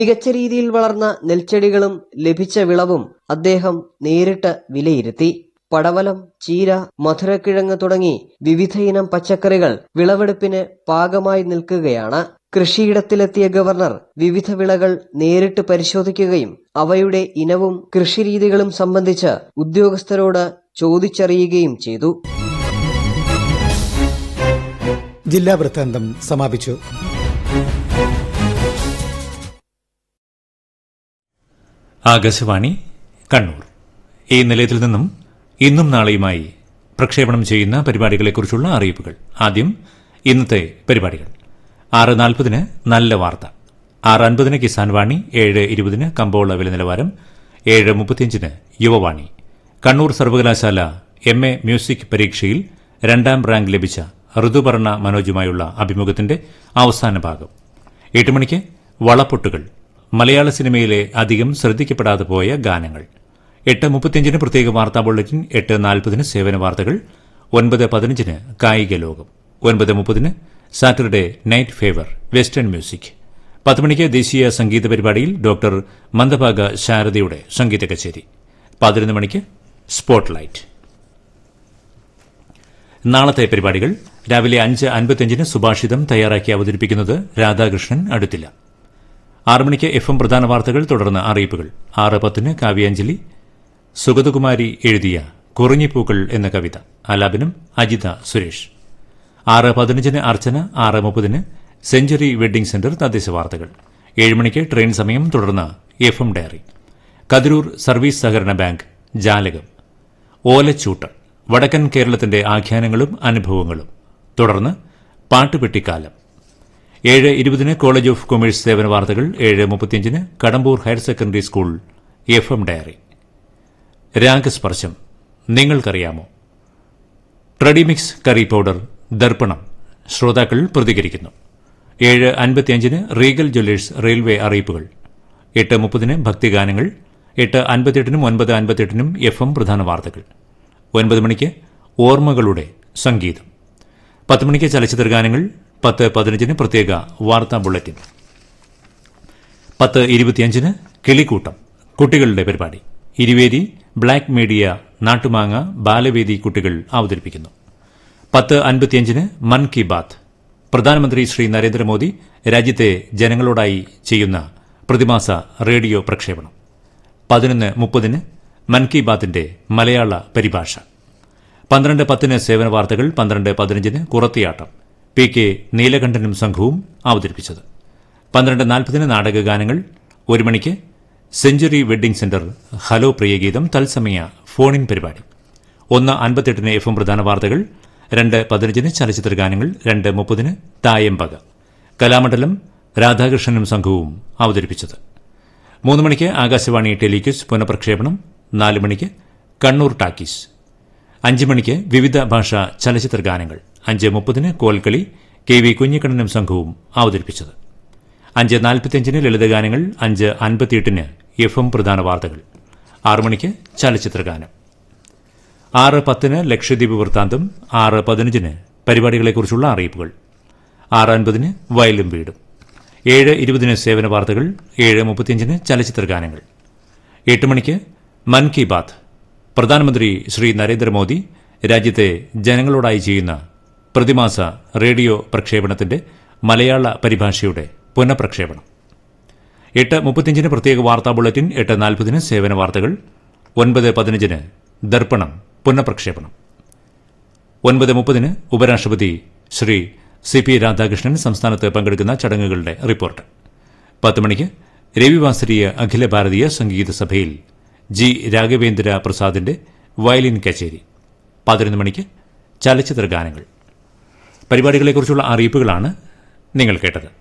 മികച്ച രീതിയിൽ വളർന്ന നെൽച്ചെടികളും ലഭിച്ച വിളവും അദ്ദേഹം നേരിട്ട് വിലയിരുത്തി പടവലം ചീര മധുരക്കിഴങ്ങ് തുടങ്ങി വിവിധയിനം പച്ചക്കറികൾ വിളവെടുപ്പിന് പാകമായി നിൽക്കുകയാണ് കൃഷിയിടത്തിലെത്തിയ ഗവർണർ വിവിധ വിളകൾ നേരിട്ട് പരിശോധിക്കുകയും അവയുടെ ഇനവും കൃഷിരീതികളും സംബന്ധിച്ച് ഉദ്യോഗസ്ഥരോട് ചോദിച്ചറിയുകയും ചെയ്തു ജില്ലാ വൃത്താന്തം സമാപിച്ചു ആകാശവാണി കണ്ണൂർ ഈ നിലയത്തിൽ നിന്നും ഇന്നും നാളെയുമായി പ്രക്ഷേപണം ചെയ്യുന്ന പരിപാടികളെക്കുറിച്ചുള്ള അറിയിപ്പുകൾ ആദ്യം ഇന്നത്തെ പരിപാടികൾ ആറ് നാൽപ്പതിന് നല്ല വാർത്ത ആറ് അൻപതിന് കിസാൻ വാണി ഏഴ് ഇരുപതിന് കമ്പോള വില നിലവാരം ഏഴ് മുപ്പത്തിയഞ്ചിന് യുവവാണി കണ്ണൂർ സർവകലാശാല എം എ മ്യൂസിക് പരീക്ഷയിൽ രണ്ടാം റാങ്ക് ലഭിച്ച ഋതുപർണ മനോജുമായുള്ള അഭിമുഖത്തിന്റെ അവസാന ഭാഗം എട്ട് മണിക്ക് വളപ്പൊട്ടുകൾ മലയാള സിനിമയിലെ അധികം ശ്രദ്ധിക്കപ്പെടാതെ പോയ ഗാനങ്ങൾ എട്ട് മുപ്പത്തിയഞ്ചിന് പ്രത്യേക വാർത്താ ബുള്ളറ്റിൻ എട്ട് നാൽപ്പതിന് സേവന വാർത്തകൾ ഒൻപത് പതിനഞ്ചിന് കായിക ലോകം ഒൻപത് മുപ്പതിന് Saturday night favour western music പത്ത് മണിക്ക് ദേശീയ സംഗീത പരിപാടിയിൽ ഡോക്ടർ മന്ദഭാഗ ശാരദയുടെ സംഗീത കച്ചേരി പതിനൊന്ന് മണിക്ക് സ്പോട്ട് ലൈറ്റ് നാളത്തെ പരിപാടികൾ രാവിലെ അഞ്ച് അൻപത്തിയഞ്ചിന് സുഭാഷിതം തയ്യാറാക്കി അവതരിപ്പിക്കുന്നത് രാധാകൃഷ്ണൻ അടുത്തില്ല ആറ് മണിക്ക് എഫ് എം പ്രധാന വാർത്തകൾ തുടർന്ന് അറിയിപ്പുകൾ ആറ് പത്തിന് കാവ്യാഞ്ജലി സുഗതകുമാരി എഴുതിയ കുറിഞ്ഞിപ്പൂക്കൾ എന്ന കവിത ആലാപനം അജിത സുരേഷ് ആറ് പതിനഞ്ചിന് അർച്ചന ആറ് മുപ്പതിന് സെഞ്ചുറി വെഡ്ഡിംഗ് സെന്റർ തദ്ദേശ വാർത്തകൾ ഏഴ് മണിക്ക് ട്രെയിൻ സമയം തുടർന്ന് F M diary Kathirur service സഹകരണ ബാങ്ക് ജാലകം ഓലച്ചൂട്ട് വടക്കൻ കേരളത്തിന്റെ ആഖ്യാനങ്ങളും അനുഭവങ്ങളും തുടർന്ന് പാട്ടുപെട്ടിക്കാലം ഏഴ് ഇരുപതിന് കോളേജ് ഓഫ് കൊമേഴ്സ് സേവന വാർത്തകൾ ഏഴ് മുപ്പത്തിയഞ്ചിന് Kadambur higher secondary school F M diary രാഗസ്പർശം നിങ്ങൾക്കറിയാമോ ട്രഡിമിക്സ് കറി പൗഡർ ദർപ്പണം ശ്രോതാക്കൾ പ്രതികരിക്കുന്നു ഏഴ് അൻപത്തിയഞ്ചിന് റീഗൽ ജ്വല്ലേഴ്സ് റെയിൽവേ അറിയിപ്പുകൾ എട്ട് മുപ്പതിന് ഭക്തിഗാനങ്ങൾ എട്ട് അൻപത്തിയെട്ടിനും ഒൻപത് അൻപത്തിയെട്ടിനും എഫ് എം പ്രധാന വാർത്തകൾ ഒൻപത് മണിക്ക് ഓർമ്മകളുടെ സംഗീതം പത്ത് മണിക്ക് ചലച്ചിത്ര ഗാനങ്ങൾ പത്ത് പതിനഞ്ചിന് പ്രത്യേക വാർത്താ ബുള്ളറ്റിൻ പത്ത് ഇരുപത്തിയഞ്ചിന് കിളിക്കൂട്ടം കുട്ടികളുടെ പരിപാടി ഇരുവേരി ബ്ലാക്ക് മീഡിയ നാട്ടുമാങ്ങ ബാലവേദി കുട്ടികൾ അവതരിപ്പിക്കുന്നു പത്ത് അൻപത്തിയഞ്ചിന് മൻ കി ബാത്ത് പ്രധാനമന്ത്രി ശ്രീ നരേന്ദ്രമോദി രാജ്യത്തെ ജനങ്ങളോടായി ചെയ്യുന്ന പ്രതിമാസ റേഡിയോ പ്രക്ഷേപണം പതിനൊന്ന് മുപ്പതിന് മൻ കി ബാത്തിന്റെ മലയാള പരിഭാഷ പന്ത്രണ്ട് പത്തിന് സേവന വാർത്തകൾ പന്ത്രണ്ട് പതിനഞ്ചിന് കുറത്തിയാട്ടം പി കെ നീലകണ്ഠനും സംഘവും അവതരിപ്പിച്ചത് പന്ത്രണ്ട് നാൽപ്പതിന് നാടകഗാനങ്ങൾ ഒരു മണിക്ക് സെഞ്ചുറി വെഡ്ഡിംഗ് സെന്റർ ഹലോ പ്രിയഗീതം തത്സമയ ഫോണിൻ പരിപാടി ഒന്ന് അൻപത്തെട്ടിന് എഫ് എം പ്രധാന വാർത്തകൾ രണ്ട് പതിനഞ്ചിന് ചലച്ചിത്ര ഗാനങ്ങൾ രണ്ട് മുപ്പതിന് തായമ്പക കലാമണ്ഡലം രാധാകൃഷ്ണനും സംഘവും അവതരിപ്പിച്ചത് മൂന്ന് മണിക്ക് ആകാശവാണി ടെലിക്യൂസ് പുനഃപ്രക്ഷേപണം നാല് മണിക്ക് കണ്ണൂർ ടാക്കീസ് അഞ്ച് മണിക്ക് വിവിധ ഭാഷാ ചലച്ചിത്ര ഗാനങ്ങൾ അഞ്ച് മുപ്പതിന് കോൽക്കളി കെ വി കുഞ്ഞിക്കണ്ണനും സംഘവും അവതരിപ്പിച്ചത് അഞ്ച് നാൽപ്പത്തിയഞ്ചിന് ലളിതഗാനങ്ങൾ അഞ്ച് അൻപത്തിയെട്ടിന് എഫ് എം പ്രധാന വാർത്തകൾ ആറ് മണിക്ക് ചലച്ചിത്ര ഗാനം ആറ് പത്തിന് ലക്ഷദ്വീപ് വൃത്താന്തം ആറ് പതിനഞ്ചിന് പരിപാടികളെക്കുറിച്ചുള്ള അറിയിപ്പുകൾ ആറ് അൻപതിന് വയലും വീടും ഏഴ് ഇരുപതിന് സേവന വാർത്തകൾ ഏഴ് മുപ്പത്തിയഞ്ചിന് ചലച്ചിത്ര ഗാനങ്ങൾ എട്ട് മണിക്ക് മൻ കി ബാത്ത് പ്രധാനമന്ത്രി ശ്രീ നരേന്ദ്രമോദി രാജ്യത്തെ ജനങ്ങളോടായി ചെയ്യുന്ന പ്രതിമാസ റേഡിയോ പ്രക്ഷേപണത്തിന്റെ മലയാള പരിഭാഷയുടെ പുനഃപ്രക്ഷേപണം എട്ട് മുപ്പത്തിയഞ്ചിന് പ്രത്യേക വാർത്താ ബുള്ളറ്റിൻ എട്ട് നാൽപ്പതിന് സേവന വാർത്തകൾ ഒൻപത് പതിനഞ്ചിന് ദർപ്പണം പുനഃപ്രക്ഷേപണം ഒൻപത് മുപ്പതിന് ഉപരാഷ്ട്രപതി ശ്രീ സി പി രാധാകൃഷ്ണൻ സംസ്ഥാനത്ത് പങ്കെടുക്കുന്ന ചടങ്ങുകളുടെ റിപ്പോർട്ട് പത്ത് മണിക്ക് രവിവാസരീയ അഖില ഭാരതീയ സംഗീത സഭയിൽ ജി രാഘവേന്ദ്ര പ്രസാദിന്റെ വയലിൻ കച്ചേരി പതിനൊന്ന് മണിക്ക് ചലച്ചിത്ര ഗാനങ്ങൾ പരിപാടികളെക്കുറിച്ചുള്ള അറിയിപ്പുകളാണ് നിങ്ങൾ കേട്ടത്